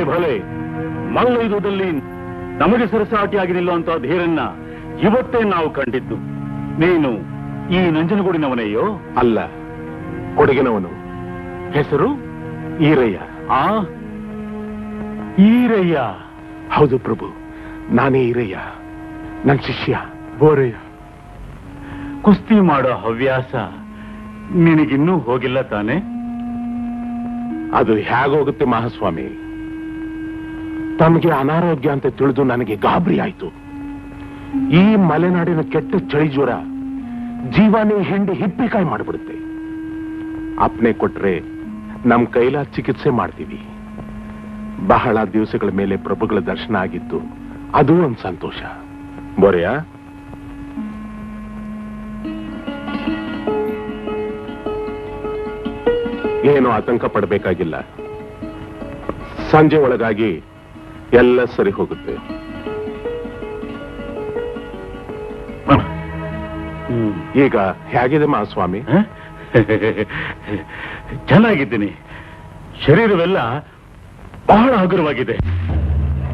ಭಲೆ ಮಲ್ಲಯುದ್ಧದಲ್ಲಿ ನಮಗೆ ಸರಸಾಟಿಯಾಗಿ ನಿಲ್ಲುವಂತಹ ಧೀರನ್ನ ಇವತ್ತೇ ನಾವು ಕಂಡಿದ್ದು ನೀನು ಈ ನಂಜನಗೂಡಿನವನೆಯೋ ಅಲ್ಲ ಕೊಡಗಿನವನು ಹೆಸರು ಈರಯ್ಯ ಆ ಈರಯ್ಯ ಹೌದು ಪ್ರಭು ನಾನೇ ಈರಯ್ಯ ನನ್ನ ಶಿಷ್ಯ ಬೋರಯ್ಯ ಕುಸ್ತಿ ಮಾಡೋ ಹವ್ಯಾಸ ನಿನಗಿನ್ನೂ ಹೋಗಿಲ್ಲ ತಾನೆ ಅದು ಹೇಗೋಗುತ್ತೆ ಮಹಾಸ್ವಾಮಿ ತಮಗೆ ಅನಾರೋಗ್ಯ ಅಂತ ತಿಳಿದು ನನಗೆ ಗಾಬರಿ ಆಯ್ತು ಈ ಮಲೆನಾಡಿನ ಕೆಟ್ಟ ಚಳಿ ಜ್ವರ ಜೀವನೇ ಹೆಂಡಿ ಹಿಪ್ಪಿಕಾಯಿ ಮಾಡಿಬಿಡುತ್ತೆ ಅಪ್ನೆ ಕೊಟ್ರೆ ನಮ್ ಕೈಲ ಚಿಕಿತ್ಸೆ ಮಾಡ್ತೀವಿ ಬಹಳ ದಿವಸಗಳ ಮೇಲೆ ಪ್ರಭುಗಳ ದರ್ಶನ ಆಗಿತ್ತು ಅದು ಒಂದ್ ಸಂತೋಷ ಬೋರೆಯ ಏನು ಆತಂಕ ಪಡಬೇಕಾಗಿಲ್ಲ ಸಂಜೆ ಒಳಗಾಗಿ ಎಲ್ಲ ಸರಿ ಹೋಗುತ್ತೆ ಹ್ಮ್. ಈಗ ಹೇಗಿದೆ ಮಹಾಸ್ವಾಮಿ ಹ? ಚೆನ್ನಾಗಿದ್ದೀನಿ ಶರೀರವೆಲ್ಲ ಬಹಳ ಹಗುರವಾಗಿದೆ